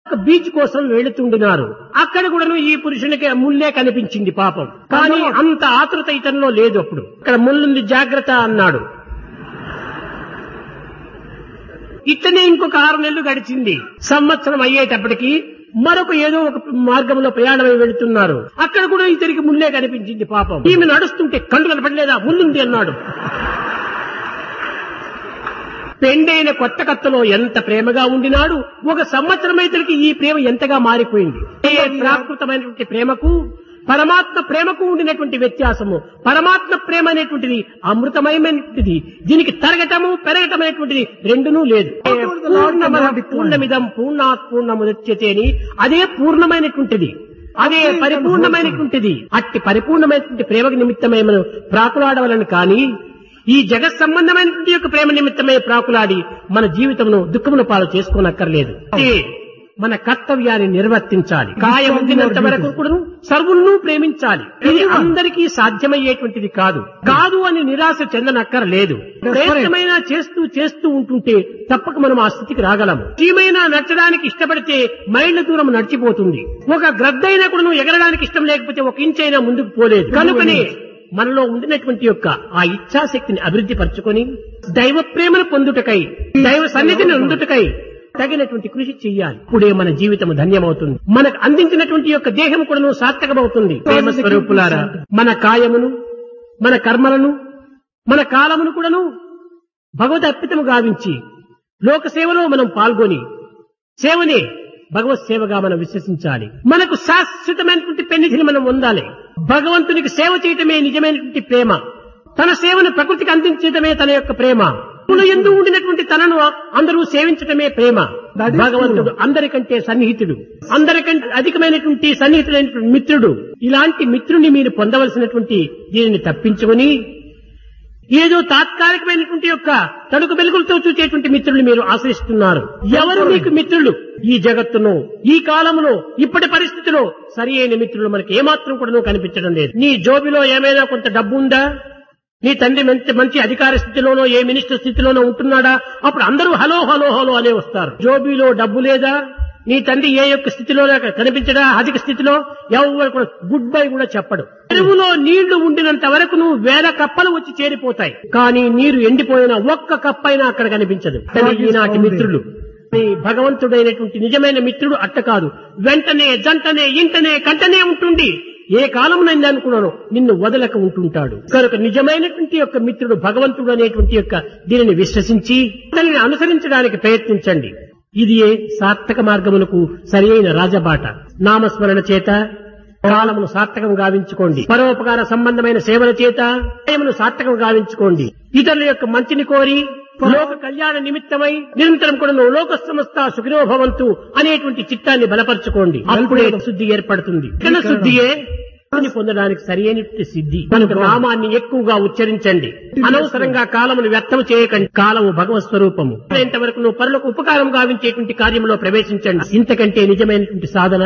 ఒక బీచ్ కోసం వెళుతుండినారు అక్కడ కూడాను ఈ పురుషునికి ముల్లే కనిపించింది పాపం కానీ అంత ఆతృత ఇతనిలో లేదు అప్పుడు ఇక్కడ ముల్లుంది జాగ్రత్త అన్నాడు ఇతనే ఇంకొక ఆరు నెలలు గడిచింది సంవత్సరం అయ్యేటప్పటికి మరొక ఏదో ఒక మార్గంలో ప్రయాణమై వెళుతున్నారు అక్కడ కూడా ఇతనికి ముల్లే కనిపించింది పాపం ఈమె నడుస్తుంటే కళ్ళు కనపడలేదా ముల్లుంది అన్నాడు పెండైన కొత్త కత్తలో ఎంత ప్రేమగా ఉండినాడు ఒక సంవత్సరం ఇతనికి ఈ ప్రేమ ఎంతగా మారిపోయింది ఏ ప్రాకృతమైనటువంటి ప్రేమకు పరమాత్మ ప్రేమకు ఉండినటువంటి వ్యత్యాసము పరమాత్మ ప్రేమ అనేటువంటిది అమృతమయమైనటువంటిది దీనికి తరగటము పెరగటం అనేటువంటిది రెండునూ లేదు పూర్ణమద పూర్ణమిదం పూర్ణాత్ పూర్ణముదచ్యతే అని అదే పూర్ణమైనటువంటిది అదే పరిపూర్ణమైనటువంటిది అట్టి పరిపూర్ణమైనటువంటి ప్రేమకు నిమిత్తమై మనం ప్రాకులాడవలను కానీ ఈ జగత్ సంబంధమైనటువంటి యొక్క ప్రేమ నిమిత్తమై ప్రాకులాడి మన జీవితమును దుఃఖమును పాలు చేసుకోనక్కర్లేదు అంటే మన కర్తవ్యాన్ని నిర్వర్తించాలి కాయం ఉండినంత వరకు కూడా సర్వులను ప్రేమించాలి ఇది అందరికీ సాధ్యమయ్యేటువంటిది కాదు కాదు అని నిరాశ చెందనక్కర్లేదు ప్రయత్నమైనా చేస్తూ చేస్తూ ఉంటుంటే తప్పక మనం ఆ స్థితికి రాగలము చీమైనా నడచడానికి ఇష్టపడితే మైళ్ళ దూరం నడిచిపోతుంది ఒక గ్రద్దైనా కూడా ఎగరడానికి ఇష్టం లేకపోతే ఒక ఇంచైనా ముందుకు పోలేదు కనుకనే మనలో ఉండినటువంటి యొక్క ఆ ఇచ్ఛాశక్తిని అభివృద్ధి పరచుకొని దైవ ప్రేమను పొందుటకై దైవ సన్నిధిని అందుటకై తగినటువంటి కృషి చెయ్యాలి ఇప్పుడే మన జీవితం ధన్యమవుతుంది మనకు అందించినటువంటి యొక్క దేహం కూడాను సార్థకమవుతుంది ప్రేమ స్వరూపులారా మన కాయమును మన కర్మలను మన కాలమును కూడాను భగవద్ అర్పితము గావించి లోక సేవలో మనం పాల్గొని సేవనే భగవత్ సేవగా మనం విశ్వసించాలి మనకు శాశ్వతమైనటువంటి పెన్నిధిని మనం పొందాలి భగవంతునికి సేవ చేయటమే నిజమైనటువంటి ప్రేమ తన సేవను ప్రకృతికి అందించడమే తన యొక్క ప్రేమ తనలో ఎందు ఉండినటువంటి తనను అందరూ సేవించటమే ప్రేమ భగవంతుడు అందరికంటే సన్నిహితుడు అందరికంటే అధికమైనటువంటి సన్నిహితుడైనటువంటి మిత్రుడు ఇలాంటి మిత్రుని మీరు పొందవలసినటువంటి దీనిని తప్పించుకొని ఏదో తాత్కాలికమైనటువంటి యొక్క తడుకు వెలుగులతో చూచేటువంటి మిత్రులు మీరు ఆశ్రయిస్తున్నారు ఎవరు మీకు మిత్రులు ఈ జగత్తును ఈ కాలములో ఇప్పటి పరిస్థితిలో సరి అయిన మిత్రులు మనకి ఏమాత్రం కూడా కనిపించడం లేదు నీ జోబిలో ఏమైనా కొంత డబ్బు ఉందా నీ తండ్రి మంచి మంచి అధికార స్థితిలోనో ఏ మినిస్టర్ స్థితిలోనో ఉంటున్నాడా అప్పుడు అందరూ హలో హలో హలో అనే వస్తారు జోబీలో డబ్బు లేదా నీ తండ్రి ఏ యొక్క స్థితిలో కనిపించడా అధిక స్థితిలో ఎవరు కూడా గుడ్ బై కూడా చెప్పడు చెరువులో నీళ్లు ఉండినంత వరకు నువ్వు వేల కప్పలు వచ్చి చేరిపోతాయి కానీ నీరు ఎండిపోయిన ఒక్క కప్పైనా అక్కడ కనిపించదు కానీ ఈనాటి మిత్రులు ఈ భగవంతుడైనటువంటి నిజమైన మిత్రుడు అట్ట కాదు వెంటనే జంటనే ఇంటనే కంటనే ఉంటుండి ఏ కాలమునైంది అనుకున్నాను నిన్ను వదలక ఉంటుంటాడు కనుక నిజమైనటువంటి యొక్క మిత్రుడు భగవంతుడు అనేటువంటి యొక్క దీనిని విశ్వసించి దానిని అనుసరించడానికి ప్రయత్నించండి ఇది సార్థక మార్గమునకు సరి అయిన రాజబాట నామస్మరణ చేత కాలమును సార్థకం గావించుకోండి పరోపకార సంబంధమైన సేవల చేత సమయమును సార్థకం గావించుకోండి ఇతరుల యొక్క మంచిని కోరి లోక కళ్యాణ నిమిత్తమై నిరంతరం కూడా లోక సంస్థ సుఖినో భవంతు అనేటువంటి చిత్తాన్ని బలపరచుకోండి అప్పుడే శుద్ధి ఏర్పడుతుంది ఇక్కడ శుద్ధియే అని పొందడానికి సరైనటువంటి సిద్ధి కనుక నామాన్ని ఎక్కువగా ఉచ్చరించండి అనవసరంగా కాలమును వ్యర్థం చేయకండి కాలము భగవత్ స్వరూపము ఇంతవరకు నువ్వు పరులకు ఉపకారం గావించేటువంటి కార్యంలో ప్రవేశించండి ఇంతకంటే నిజమైనటువంటి సాధన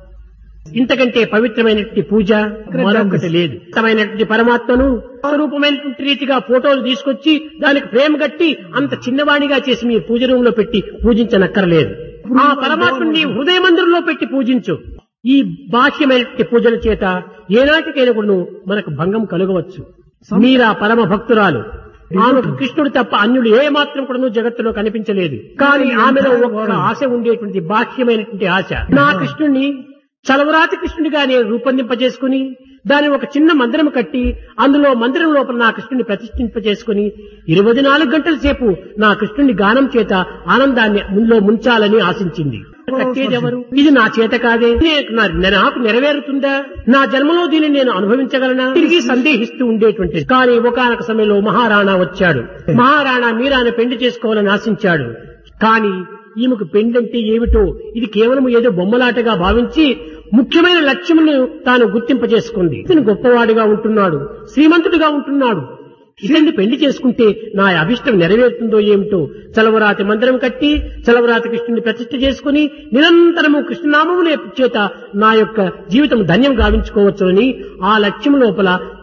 ఇంతకంటే పవిత్రమైనటువంటి పూజ మరొకటి లేదు పవిత్రమైనటువంటి పరమాత్మను స్వరూపమైనటువంటి రీతిగా ఫోటోలు తీసుకొచ్చి దానికి ఫ్రేమ్ కట్టి అంత చిన్నవాణిగా చేసి మీ పూజ రూమ్ లో పెట్టి పూజించనక్కర్లేదు ఆ పరమాత్మని హృదయ మందిరంలో పెట్టి పూజించు ఈ బాహ్యమైనటువంటి పూజల చేత ఏనాటికైనా కూడా మనకు భంగం కలగవచ్చు మీరా పరమ భక్తురాలు ఆమెకు కృష్ణుడు తప్ప అన్యుడు ఏ మాత్రం కూడా జగత్తులో కనిపించలేదు కానీ ఆమెలో ఒక ఆశ ఉండేటువంటి బాహ్యమైనటువంటి ఆశ నా కృష్ణుణ్ణి చలవరాతి కృష్ణుడిగా నేను రూపొందింపజేసుకుని దాని ఒక చిన్న మందిరం కట్టి అందులో మందిరం లోపల నా కృష్ణుని ప్రతిష్ఠింపజేసుకుని ఇరవై నాలుగు గంటల సేపు నా కృష్ణుని గానం చేత ఆనందాన్ని ముందులో ముంచాలని ఆశించింది కట్టేదెవరు ఇది నా చేత కాదే నాకు నెరవేరుతుందా నా జన్మలో దీనిని నేను అనుభవించగలనా తిరిగి సందేహిస్తూ ఉండేటువంటి కానీ ఒకనొక సమయంలో మహారాణా వచ్చాడు మహారాణా మీరాను పెళ్లి చేసుకోవాలని ఆశించాడు కానీ ఈమెకు పెండంటే ఏమిటో ఇది కేవలం ఏదో బొమ్మలాటగా భావించి ముఖ్యమైన లక్ష్యమును తాను గుర్తింపజేసుకుంది ఇతను గొప్పవాడిగా ఉంటున్నాడు శ్రీమంతుడిగా ఉంటున్నాడు ఇతన్ని పెళ్లి చేసుకుంటే నా అభిష్టం నెరవేరుతుందో ఏమిటో చలవరాతి మందిరం కట్టి చలవరాతి కృష్ణుని ప్రతిష్ఠ చేసుకుని నిరంతరము కృష్ణనామములే చేత నా యొక్క జీవితం ధన్యం గావించుకోవచ్చునని ఆ లక్ష్యం లోపల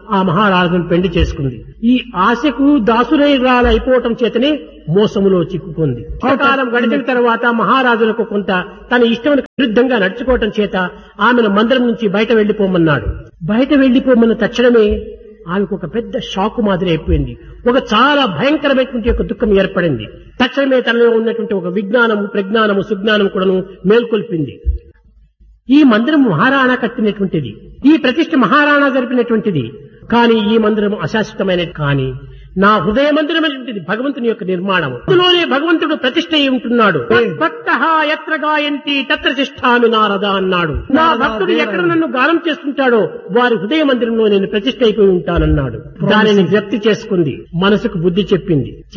ఆ మహారాజును పెళ్లి చేసుకుంది ఈ ఆశకు దాసురైరాలైపోవటం చేతనే మోసములో చిక్కుకుంది కాలం గడిచిన తర్వాత మహారాజులకు కొంత తన ఇష్టం విరుద్ధంగా నడుచుకోవటం చేత ఆమెను మందిరం నుంచి బయట వెళ్లిపోమన్నాడు బయట వెళ్లిపోమన్న తక్షణమే ఆమెకు ఒక పెద్ద షాకు మాదిరి అయిపోయింది ఒక చాలా భయంకరమైనటువంటి ఒక దుఃఖం ఏర్పడింది తక్షణమే తనలో ఉన్నటువంటి ఒక విజ్ఞానము ప్రజ్ఞానము సుజ్ఞానము కూడాను మేల్కొల్పింది ఈ మందిరం మహారాణా కట్టినటువంటిది ఈ ప్రతిష్ఠ మహారాణా జరిపినటువంటిది కానీ ఈ మందిరం అశాశ్వతమైనది కానీ నా హృదయ మందిరమైనటువంటిది భగవంతుని యొక్క నిర్మాణం అందులోనే భగవంతుడు ప్రతిష్ఠ అయి ఉంటున్నాడు భక్త ఎత్ర గాయంతి తత్ర శిష్టామి నారద అన్నాడు నా భక్తుడు ఎక్కడ నన్ను గానం చేస్తుంటాడో వారి హృదయ మందిరంలో నేను ప్రతిష్ఠ అయిపోయి ఉంటానన్నాడు దానిని వ్యక్తి చేసుకుంది మనసుకు బుద్ధి చెప్పింది